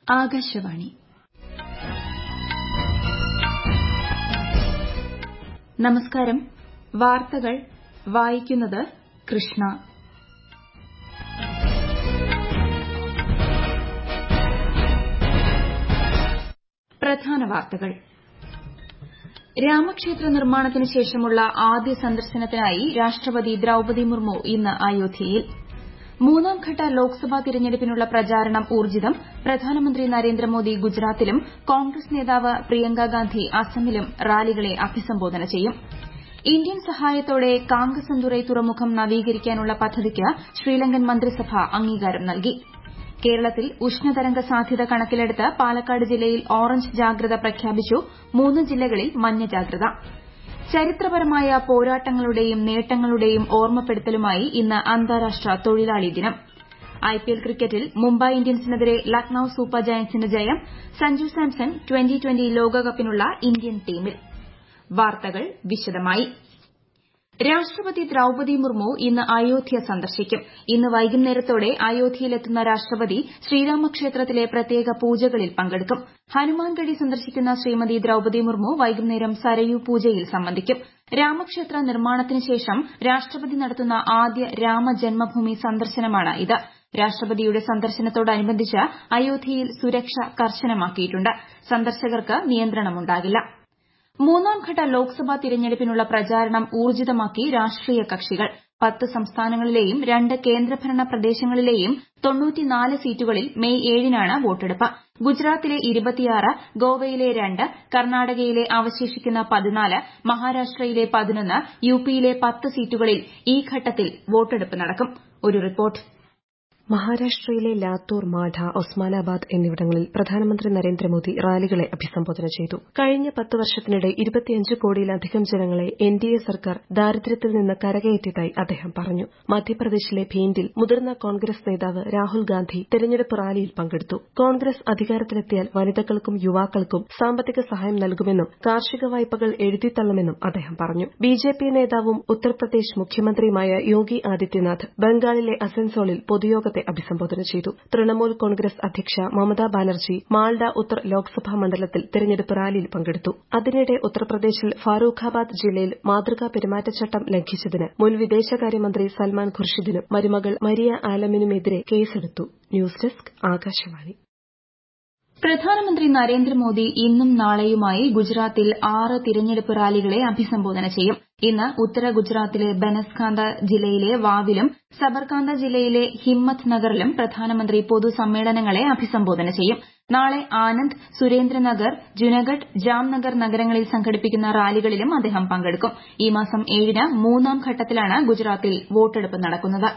ആകാശവാണി നമസ്കാരം വാർത്തകൾ വായിക്കുന്നത് കൃഷ്ണ പ്രധാന വാർത്തകൾ രാമക്ഷേത്ര നിർമ്മാണത്തിന് ശേഷമുള്ള ആദ്യ സന്ദർശനത്തിനായി രാഷ്ട്രപതി ദ്രൌപദി മുർമു ഇന്ന് അയോധ്യയിൽ മൂന്നാംഘട്ട ലോക്സഭാ തിരഞ്ഞെടുപ്പിനുള്ള പ്രചാരണം ഊർജ്ജിതം പ്രധാനമന്ത്രി നരേന്ദ്രമോദി ഗുജറാത്തിലും കോൺഗ്രസ് നേതാവ് പ്രിയങ്ക ഗാന്ധി അസമിലും റാലികളെ അഭിസംബോധന ചെയ്യും ഇന്ത്യൻ സഹായത്തോടെ കാങ്കസന്തുറൈ തുറമുഖം നവീകരിക്കാനുള്ള പദ്ധതിക്ക് ശ്രീലങ്കൻ മന്ത്രിസഭ അംഗീകാരം നൽകി കേരളത്തിൽ ഉഷ്ണതരംഗ സാധ്യത കണക്കിലെടുത്ത് പാലക്കാട് ജില്ലയിൽ ഓറഞ്ച് ജാഗ്രത പ്രഖ്യാപിച്ചു മൂന്ന് ജില്ലകളിൽ മഞ്ഞ ജാഗ്രത ചരിത്രപരമായ പോരാട്ടങ്ങളുടെയും നേട്ടങ്ങളുടെയും ഓർമ്മപ്പെടുത്തലുമായി ഇന്ന് അന്താരാഷ്ട്ര തൊഴിലാളി ദിനം ഐപിഎൽ ക്രിക്കറ്റിൽ മുംബൈ ഇന്ത്യൻസിനെതിരെ ലക്നൌ സൂപ്പർ ജയന്റ്സിന് ജയം സഞ്ജു സാംസൺ ട്വന്റി ട്വന്റി ലോകകപ്പിനുള്ള ഇന്ത്യൻ ടീമിൽ വാർത്തകൾ വിശദമായി രാഷ്ട്രപതി ദ്രൌപദി മുർമു ഇന്ന് അയോധ്യ സന്ദർശിക്കും ഇന്ന് വൈകുന്നേരത്തോടെ അയോധ്യയിലെത്തുന്ന രാഷ്ട്രപതി ശ്രീരാമക്ഷേത്രത്തിലെ പ്രത്യേക പൂജകളിൽ പങ്കെടുക്കും ഹനുമാൻഗഡി സന്ദർശിക്കുന്ന ശ്രീമതി ദ്രൌപദി മുർമു വൈകുന്നേരം സരയൂ പൂജയിൽ സംബന്ധിക്കും രാമക്ഷേത്ര നിർമ്മാണത്തിന് ശേഷം രാഷ്ട്രപതി നടത്തുന്ന ആദ്യ രാമജന്മഭൂമി സന്ദർശനമാണ് ഇത് രാഷ്ട്രപതിയുടെ സന്ദർശനത്തോടനുബന്ധിച്ച് അയോധ്യയിൽ സുരക്ഷ കർശനമാക്കിയിട്ടുണ്ട് സന്ദർശകർക്ക് നിയന്ത്രണമുണ്ടാകില്ല മൂന്നാംഘട്ട ലോക്സഭാ തിരഞ്ഞെടുപ്പിനുള്ള പ്രചാരണം ഊർജ്ജിതമാക്കി രാഷ്ട്രീയ കക്ഷികൾ പത്ത് സംസ്ഥാനങ്ങളിലെയും രണ്ട് കേന്ദ്രഭരണ പ്രദേശങ്ങളിലെയും സീറ്റുകളിൽ മെയ് ഏഴിനാണ് വോട്ടെടുപ്പ് ഗുജറാത്തിലെ ഗോവയിലെ രണ്ട് കർണാടകയിലെ അവശേഷിക്കുന്ന പതിനാല് മഹാരാഷ്ട്രയിലെ പതിനൊന്ന് യുപിയിലെ പത്ത് സീറ്റുകളിൽ ഈ ഘട്ടത്തിൽ വോട്ടെടുപ്പ് നടക്കും ഒരു റിപ്പോർട്ട് മഹാരാഷ്ട്രയിലെ ലാത്തൂർ മാഢ ഒസ്മാനാബാദ് എന്നിവിടങ്ങളിൽ പ്രധാനമന്ത്രി നരേന്ദ്രമോദി റാലികളെ അഭിസംബോധന ചെയ്തു കഴിഞ്ഞ പത്ത് വർഷത്തിനിടെ ഇരുപത്തിയഞ്ച് കോടിയിലധികം ജനങ്ങളെ എൻഡിഎ സർക്കാർ ദാരിദ്ര്യത്തിൽ നിന്ന് കരകയറ്റിയതായി അദ്ദേഹം പറഞ്ഞു മധ്യപ്രദേശിലെ ഭീൻഡിൽ മുതിർന്ന കോൺഗ്രസ് നേതാവ് രാഹുൽ ഗാന്ധി തെരഞ്ഞെടുപ്പ് റാലിയിൽ പങ്കെടുത്തു കോൺഗ്രസ് അധികാരത്തിലെത്തിയാൽ വനിതകൾക്കും യുവാക്കൾക്കും സാമ്പത്തിക സഹായം നൽകുമെന്നും കാർഷിക വായ്പകൾ എഴുതിത്തള്ളുമെന്നും അദ്ദേഹം പറഞ്ഞു ബിജെപി നേതാവും ഉത്തർപ്രദേശ് മുഖ്യമന്ത്രിയുമായ യോഗി ആദിത്യനാഥ് ബംഗാളിലെ അസൻസോളിൽ പൊതുയോഗത്തെ അഭിസംബോധന ചെയ്തു തൃണമൂൽ കോൺഗ്രസ് അധ്യക്ഷ മമതാ ബാനർജി മാൾഡ ഉത്തർ ലോക്സഭാ മണ്ഡലത്തിൽ തെരഞ്ഞെടുപ്പ് റാലിയിൽ പങ്കെടുത്തു അതിനിടെ ഉത്തർപ്രദേശിൽ ഫാറൂഖാബാദ് ജില്ലയിൽ മാതൃകാ പെരുമാറ്റച്ചട്ടം ലംഘിച്ചതിന് മുൻ വിദേശകാര്യമന്ത്രി സൽമാൻ ഖുർഷിദിനും മരുമകൾ മരിയ ആലമിനുമെതിരെ കേസെടുത്തു ന്യൂസ് ഡെസ്ക് ആകാശവാണി പ്രധാനമന്ത്രി നരേന്ദ്രമോദി ഇന്നും നാളെയുമായി ഗുജറാത്തിൽ ആറ് തിരഞ്ഞെടുപ്പ് റാലികളെ അഭിസംബോധന ചെയ്യും ഇന്ന് ഉത്തര ഗുജറാത്തിലെ ബനസ്കാന്ത ജില്ലയിലെ വാവിലും സബർകാന്ത ജില്ലയിലെ ഹിമ്മത്ത് നഗറിലും പ്രധാനമന്ത്രി പൊതുസമ്മേളനങ്ങളെ അഭിസംബോധന ചെയ്യും നാളെ ആനന്ദ് സുരേന്ദ്രനഗർ ജുനഗഡ് ജാംനഗർ നഗരങ്ങളിൽ സംഘടിപ്പിക്കുന്ന റാലികളിലും അദ്ദേഹം പങ്കെടുക്കും ഈ മാസം ഏഴിന് മൂന്നാം ഘട്ടത്തിലാണ് ഗുജറാത്തിൽ വോട്ടെടുപ്പ് നടക്കുന്നത്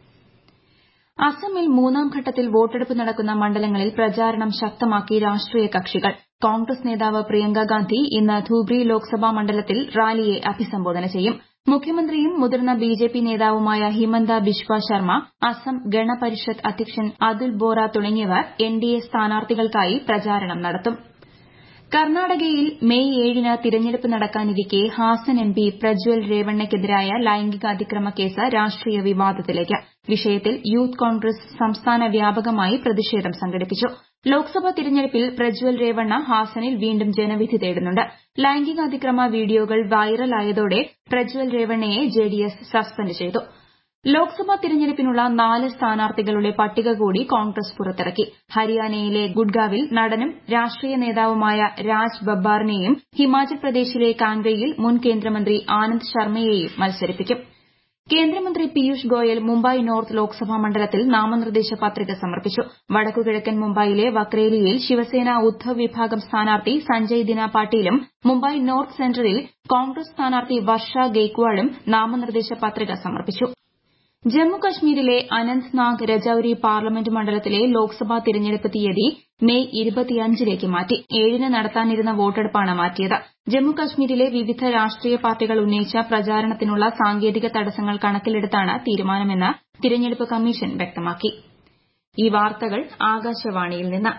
അസമിൽ മൂന്നാം ഘട്ടത്തിൽ വോട്ടെടുപ്പ് നടക്കുന്ന മണ്ഡലങ്ങളിൽ പ്രചാരണം ശക്തമാക്കി രാഷ്ട്രീയ കക്ഷികൾ കോൺഗ്രസ് നേതാവ് പ്രിയങ്ക ഗാന്ധി ഇന്ന് ധൂബ്രി ലോക്സഭാ മണ്ഡലത്തിൽ റാലിയെ അഭിസംബോധന ചെയ്യും മുഖ്യമന്ത്രിയും മുതിർന്ന ബിജെപി നേതാവുമായ ഹിമന്ത ബിശ്വ ശർമ്മ അസം ഗണപരിഷത്ത് അധ്യക്ഷൻ അതുൽ ബോറ തുടങ്ങിയവർ എൻഡിഎ സ്ഥാനാർത്ഥികൾക്കായി പ്രചാരണം നടത്തും കർണാടകയിൽ മെയ് ഏഴിന് തിരഞ്ഞെടുപ്പ് നടക്കാനിരിക്കെ ഹാസൻ എംപി പ്രജ്വൽ രേവണ്ണയ്ക്കെതിരായ ലൈംഗിക അതിക്രമ കേസ് രാഷ്ട്രീയ വിവാദത്തിലേക്ക് വിഷയത്തിൽ യൂത്ത് കോൺഗ്രസ് സംസ്ഥാന വ്യാപകമായി പ്രതിഷേധം സംഘടിപ്പിച്ചു ലോക്സഭാ തിരഞ്ഞെടുപ്പിൽ പ്രജ്വൽ രേവണ്ണ ഹാസനിൽ വീണ്ടും ജനവിധി തേടുന്നുണ്ട് ലൈംഗിക അതിക്രമ വീഡിയോകൾ വൈറലായതോടെ പ്രജ്വൽ രേവണ്ണയെ ജെഡിഎസ് സസ്പെൻഡ് ചെയ്തു ലോക്സഭാ തിരഞ്ഞെടുപ്പിനുള്ള നാല് സ്ഥാനാർത്ഥികളുടെ പട്ടിക കൂടി കോൺഗ്രസ് പുറത്തിറക്കി ഹരിയാനയിലെ ഗുഡ്ഗാവിൽ നടനും രാഷ്ട്രീയ നേതാവുമായ രാജ് ബബ്ബാറിനെയും ഹിമാചൽ പ്രദേശിലെ കാൻഗ്രയിൽ മുൻ കേന്ദ്രമന്ത്രി ആനന്ദ് ശർമ്മയെയും മത്സരിപ്പിക്കും കേന്ദ്രമന്ത്രി പീയൂഷ് ഗോയൽ മുംബൈ നോർത്ത് ലോക്സഭാ മണ്ഡലത്തിൽ നാമനിർദ്ദേശ പത്രിക സമർപ്പിച്ചു വടക്കുകിഴക്കൻ മുംബൈയിലെ വക്രേലിയിൽ ശിവസേന ഉദ്ധവ് വിഭാഗം സ്ഥാനാർത്ഥി സഞ്ജയ് ദിന പാട്ടീലും മുംബൈ നോർത്ത് സെൻട്രലിൽ കോൺഗ്രസ് സ്ഥാനാർത്ഥി വർഷ ഗെയ്ക്വാളും നാമനിർദ്ദേശ പത്രിക സമർപ്പിച്ചു ജമ്മുകശ്മീരിലെ അനന്ത്നാഗ് രജൌരി പാർലമെന്റ് മണ്ഡലത്തിലെ ലോക്സഭാ തിരഞ്ഞെടുപ്പ് തീയതി മെയ് ഇരുപത്തിയഞ്ചിലേക്ക് മാറ്റി ഏഴിന് നടത്താനിരുന്ന വോട്ടെടുപ്പാണ് മാറ്റിയത് ജമ്മുകശ്മീരിലെ വിവിധ രാഷ്ട്രീയ പാർട്ടികൾ ഉന്നയിച്ച പ്രചാരണത്തിനുള്ള സാങ്കേതിക തടസ്സങ്ങൾ കണക്കിലെടുത്താണ് തീരുമാനമെന്ന് തിരഞ്ഞെടുപ്പ് കമ്മീഷൻ വ്യക്തമാക്കി ഈ വാർത്തകൾ ആകാശവാണിയിൽ നിന്ന്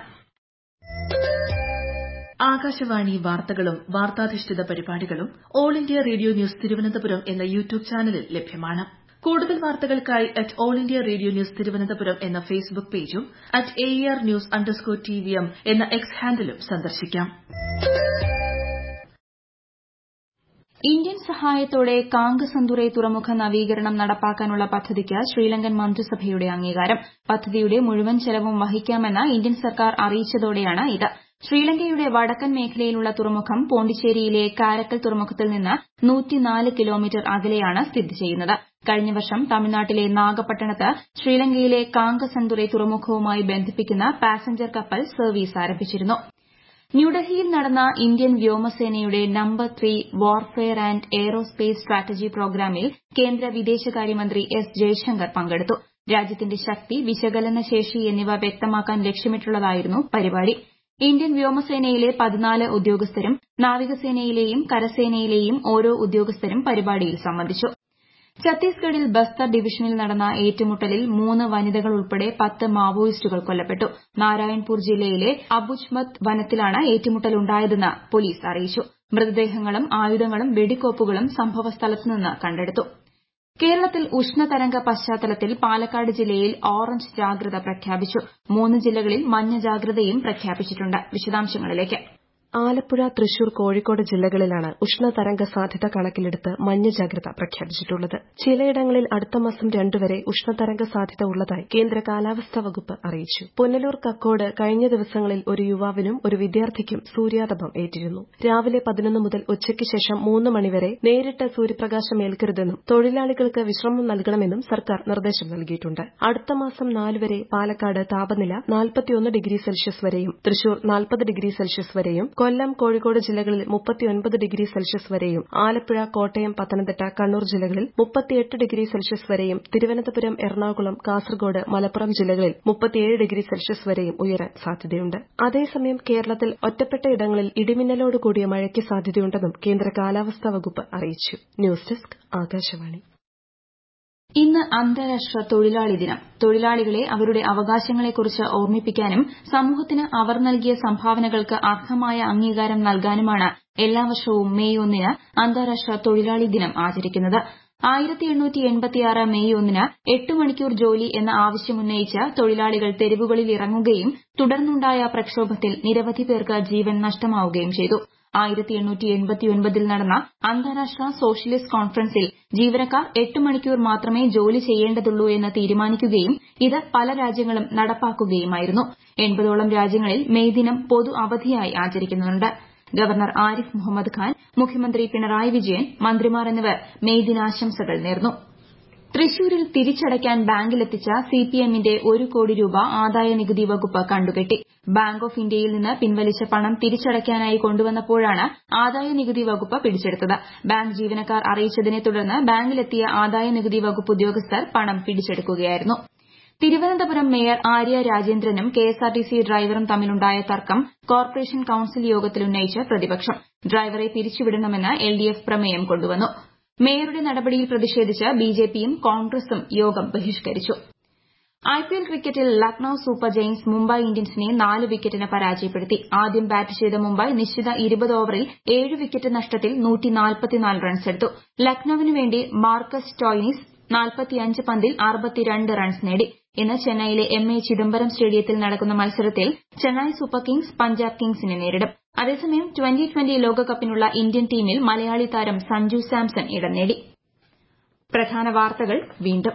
ആകാശവാണി വാർത്തകളും വാർത്താധിഷ്ഠിത പരിപാടികളും all India radio news Thiruvananthapuram എന്ന യൂട്യൂബ് ചാനലിൽ ലഭ്യമാണ് കൂടുതൽ വാർത്തകൾക്കായി at all India radio news Thiruvananthapuram എന്ന ഫേസ്ബുക്ക് പേജും at A R news underscore T V M എന്ന എക്സ് ഹാൻഡിലും സന്ദർശിക്കാം ഇന്ത്യൻ സഹായത്തോടെ കാങ്കസന്തുറൈ തുറമുഖ നവീകരണം നടപ്പാക്കാനുള്ള പദ്ധതിക്ക് ശ്രീലങ്കൻ മന്ത്രിസഭയുടെ അംഗീകാരം പദ്ധതിയുടെ മുഴുവൻ ചെലവും വഹിക്കാമെന്ന് ഇന്ത്യൻ സർക്കാർ അറിയിച്ചതോടെയാണ് ഇത് ശ്രീലങ്കയുടെ വടക്കൻ മേഖലയിലുള്ള തുറമുഖം പോണ്ടിച്ചേരിയിലെ കാരക്കൽ തുറമുഖത്തിൽ നിന്ന് കിലോമീറ്റർ അകലെയാണ് സ്ഥിതി ചെയ്യുന്നത് കഴിഞ്ഞ വർഷം തമിഴ്നാട്ടിലെ നാഗപട്ടണത്ത് ശ്രീലങ്കയിലെ കാങ്കസന്തുറൈ തുറമുഖവുമായി ബന്ധിപ്പിക്കുന്ന പാസഞ്ചർ കപ്പൽ സർവീസ് ആരംഭിച്ചിരുന്നു ന്യൂഡൽഹിയിൽ നടന്ന ഇന്ത്യൻ വ്യോമസേനയുടെ number three warfare and aerospace strategy പ്രോഗ്രാമിൽ കേന്ദ്ര വിദേശകാര്യമന്ത്രി എസ് ജയശങ്കർ പങ്കെടുത്തു രാജ്യത്തിന്റെ ശക്തി വിശകലന ശേഷി എന്നിവ വ്യക്തമാക്കാൻ ലക്ഷ്യമിട്ടുള്ളതായിരുന്നു പരിപാടി ഇന്ത്യൻ വ്യോമസേനയിലെ പതിനാല് ഉദ്യോഗസ്ഥരും നാവികസേനയിലെയും കരസേനയിലെയും ഓരോ ഉദ്യോഗസ്ഥരും പരിപാടിയിൽ സംബന്ധിച്ചു ഛത്തീസ്ഗഡിൽ ബസ്തർ ഡിവിഷനിൽ നടന്ന ഏറ്റുമുട്ടലിൽ മൂന്ന് വനിതകൾ ഉൾപ്പെടെ പത്ത് മാവോയിസ്റ്റുകൾ കൊല്ലപ്പെട്ടു നാരായൺപൂർ ജില്ലയിലെ അബുജ്മത് വനത്തിലാണ് ഏറ്റുമുട്ടലുണ്ടായതെന്ന് പോലീസ് അറിയിച്ചു മൃതദേഹങ്ങളും ആയുധങ്ങളും വെടിക്കോപ്പുകളും സംഭവസ്ഥലത്ത് നിന്ന് കണ്ടെടുത്തു കേരളത്തിൽ ഉഷ്ണതരംഗ പശ്ചാത്തലത്തിൽ പാലക്കാട് ജില്ലയിൽ ഓറഞ്ച് ജാഗ്രത പ്രഖ്യാപിച്ചു മൂന്ന് ജില്ലകളിൽ മഞ്ഞ ജാഗ്രതയും പ്രഖ്യാപിച്ചിട്ടുണ്ട് വിശദാംശങ്ങളിലേക്ക് ആലപ്പുഴ തൃശൂർ കോഴിക്കോട് ജില്ലകളിലാണ് ഉഷ്ണതരംഗ സാധ്യത കണക്കിലെടുത്ത് മഞ്ഞ ജാഗ്രത പ്രഖ്യാപിച്ചിട്ടുള്ളത് ചിലയിടങ്ങളിൽ അടുത്ത മാസം രണ്ടുവരെ ഉഷ്ണതരംഗ സാധ്യത ഉള്ളതായി കേന്ദ്ര കാലാവസ്ഥാ വകുപ്പ് അറിയിച്ചു പുനലൂർ കക്കോട് കഴിഞ്ഞ ദിവസങ്ങളിൽ ഒരു യുവാവിനും ഒരു വിദ്യാർത്ഥിക്കും സൂര്യാതപം ഏറ്റിരുന്നു രാവിലെ പതിനൊന്ന് മുതൽ ഉച്ചയ്ക്ക് ശേഷം മൂന്ന് മണിവരെ നേരിട്ട് സൂര്യപ്രകാശം ഏൽക്കരുതെന്നും തൊഴിലാളികൾക്ക് വിശ്രമം നൽകണമെന്നും സർക്കാർ നിർദ്ദേശം നൽകിയിട്ടുണ്ട് അടുത്ത മാസം നാലുവരെ പാലക്കാട് താപനില നാൽപ്പത്തിയൊന്ന് ഡിഗ്രി സെൽഷ്യസ് വരെയും തൃശൂർ നാൽപ്പത് ഡിഗ്രി സെൽഷ്യസ് വരെയും കൊല്ലം കോഴിക്കോട് ജില്ലകളിൽ മുപ്പത്തിയൊൻപത് ഡിഗ്രി സെൽഷ്യസ് വരെയും ആലപ്പുഴ കോട്ടയം പത്തനംതിട്ട കണ്ണൂർ ജില്ലകളിൽ മുപ്പത്തിയെട്ട് ഡിഗ്രി സെൽഷ്യസ് വരെയും തിരുവനന്തപുരം എറണാകുളം കാസർഗോഡ് മലപ്പുറം ജില്ലകളിൽ മുപ്പത്തിയേഴ് ഡിഗ്രി സെൽഷ്യസ് വരെയും ഉയരാൻ സാധ്യതയുണ്ട് അതേസമയം കേരളത്തിൽ ഒറ്റപ്പെട്ട ഇടങ്ങളിൽ ഇടിമിന്നലോട് കൂടിയ മഴയ്ക്ക് സാധ്യതയുണ്ടെന്നും കേന്ദ്ര കാലാവസ്ഥാ വകുപ്പ് അറിയിച്ചു ന്യൂസ് ഡെസ്ക് ആകാശവാണി ഇന്ന് അന്താരാഷ്ട്ര തൊഴിലാളി ദിനം തൊഴിലാളികളെ അവരുടെ അവകാശങ്ങളെക്കുറിച്ച് ഓർമ്മിപ്പിക്കാനും സമൂഹത്തിന് അവർ നൽകിയ സംഭാവനകൾക്ക് അർഹമായ അംഗീകാരം നൽകാനുമാണ് എല്ലാ വർഷവും മെയ് ഒന്നിന് അന്താരാഷ്ട്ര തൊഴിലാളി ദിനം ആചരിക്കുന്നത് മെയ് ഒന്നിന് എട്ട് മണിക്കൂർ ജോലി എന്ന ആവശ്യമുന്നയിച്ച് തൊഴിലാളികൾ തെരുവുകളിൽ ഇറങ്ങുകയും തുടർന്നുണ്ടായ പ്രക്ഷോഭത്തിൽ നിരവധി പേർക്ക് ജീവൻ നഷ്ടമാവുകയും ചെയ്തു ൽ നടന്ന അന്താരാഷ്ട്ര സോഷ്യലിസ്റ്റ് കോൺഫറൻസിൽ ജീവനക്കാർ എട്ട് മണിക്കൂർ മാത്രമേ ജോലി ചെയ്യേണ്ടതുള്ളൂ എന്ന് തീരുമാനിക്കുകയും ഇത് പല രാജ്യങ്ങളും നടപ്പാക്കുകയുമായിരുന്നു എൺപതോളം രാജ്യങ്ങളിൽ മെയ് ദിനം പൊതു അവധിയായി ആചരിക്കുന്നുണ്ട് ഗവർണർ ആരിഫ് മുഹമ്മദ് ഖാൻ മുഖ്യമന്ത്രി പിണറായി വിജയൻ മന്ത്രിമാർ എന്നിവർ മെയ് ദിനാശംസകൾ നേർന്നു തൃശൂരിൽ തിരിച്ചടയ്ക്കാൻ ബാങ്കിലെത്തിച്ച സിപിഎമ്മിന്റെ ഒരു കോടി രൂപ ആദായനികുതി വകുപ്പ് കണ്ടുകെട്ടി ബാങ്ക് ഓഫ് ഇന്ത്യയിൽ നിന്ന് പിൻവലിച്ച പണം തിരിച്ചടയ്ക്കാനായി കൊണ്ടുവന്നപ്പോഴാണ് ആദായനികുതി വകുപ്പ് പിടിച്ചെടുത്തത് ബാങ്ക് ജീവനക്കാർ അറിയിച്ചതിനെ തുടർന്ന് ബാങ്കിലെത്തിയ ആദായനികുതി വകുപ്പ് ഉദ്യോഗസ്ഥർ പണം പിടിച്ചെടുക്കുകയായിരുന്നു തിരുവനന്തപുരം മേയർ ആര്യ രാജേന്ദ്രനും കെഎസ്ആർടിസി ഡ്രൈവറും തമ്മിലുണ്ടായ തർക്കം കോർപ്പറേഷൻ കൌൺസിൽ യോഗത്തിൽ ഉന്നയിച്ച് പ്രതിപക്ഷം ഡ്രൈവറെ പിരിച്ചുവിടണമെന്ന് എൽഡിഎഫ് പ്രമേയം കൊണ്ടുവന്നു മേയറുടെ നടപടിയിൽ പ്രതിഷേധിച്ച് ബിജെപിയും കോൺഗ്രസും യോഗം ബഹിഷ്കരിച്ചു ഐപിഎൽ ക്രിക്കറ്റിൽ ലക്നൌ സൂപ്പർ ജയന്റ്സ് മുംബൈ ഇന്ത്യൻസിനെ നാല് വിക്കറ്റിന് പരാജയപ്പെടുത്തി ആദ്യം ബാറ്റ് ചെയ്ത മുംബൈ നിശ്ചിത ഇരുപത് ഓവറിൽ ഏഴ് വിക്കറ്റ് നഷ്ടത്തിൽ റൺസെടുത്തു ലക്നൌവിന് വേണ്ടി മാർക്കസ് സ്റ്റോയിനിസ് നാൽപ്പത്തിയഞ്ച് പന്തിൽ അറുപത്തിരണ്ട് റൺസ് നേടി ഇന്ന് ചെന്നൈയിലെ എം എ ചിദംബരം സ്റ്റേഡിയത്തിൽ നടക്കുന്ന മത്സരത്തിൽ ചെന്നൈ സൂപ്പർ കിങ്സ് പഞ്ചാബ് കിങ്സിനെ നേരിടും അതേസമയം ട്വന്റി ട്വന്റി ലോകകപ്പിനുള്ള ഇന്ത്യൻ ടീമിൽ മലയാളി താരം സഞ്ജു സാംസൺ ഇടം നേടി പ്രധാന വാർത്തകൾ വീണ്ടും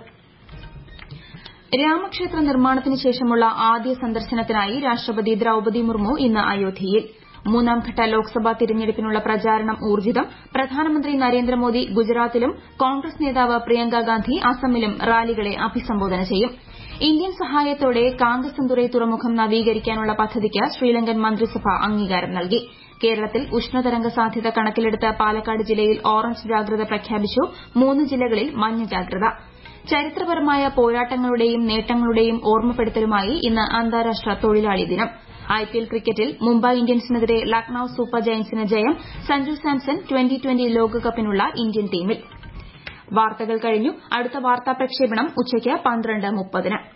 രാമക്ഷേത്ര നിർമ്മാണത്തിന് ശേഷമുള്ള ആദ്യ സന്ദർശനത്തിനായി രാഷ്ട്രപതി ദ്രൌപതി മുർമു ഇന്ന് അയോധ്യയിൽ മൂന്നാംഘട്ട ലോക്സഭാ തിരഞ്ഞെടുപ്പിനുള്ള പ്രചാരണം ഊർജ്ജിതം പ്രധാനമന്ത്രി നരേന്ദ്രമോദി ഗുജറാത്തിലും കോൺഗ്രസ് നേതാവ് പ്രിയങ്ക ഗാന്ധി അസമിലും റാലികളെ അഭിസംബോധന ചെയ്യും ഇന്ത്യൻ സഹായത്തോടെ കാങ്കസന്തുറൈ തുറമുഖം നവീകരിക്കാനുള്ള പദ്ധതിക്ക് ശ്രീലങ്കൻ മന്ത്രിസഭ അംഗീകാരം നൽകി കേരളത്തിൽ ഉഷ്ണതരംഗ സാധ്യത കണക്കിലെടുത്ത് പാലക്കാട് ജില്ലയിൽ ഓറഞ്ച് ജാഗ്രത പ്രഖ്യാപിച്ചു മൂന്ന് ജില്ലകളിൽ മഞ്ഞ ജാഗ്രത ചരിത്രപരമായ പോരാട്ടങ്ങളുടെയും നേട്ടങ്ങളുടെയും ഓർമ്മപ്പെടുത്തലുമായി ഇന്ന് അന്താരാഷ്ട്ര തൊഴിലാളി ദിനം ഐപിഎൽ ക്രിക്കറ്റിൽ മുംബൈ ഇന്ത്യൻസിനെതിരെ ലക്നൌ സൂപ്പർ ജയന്റ്സിന് ജയം സഞ്ജു സാംസൺ ട്വന്റി ട്വന്റി ലോകകപ്പിനുള്ള ഇന്ത്യൻ ടീമിൽ വാർത്തകൾ കഴിഞ്ഞു അടുത്ത വാർത്താ പ്രക്ഷേപണം ഉച്ചയ്ക്ക് പന്ത്രണ്ട് മുപ്പതിന്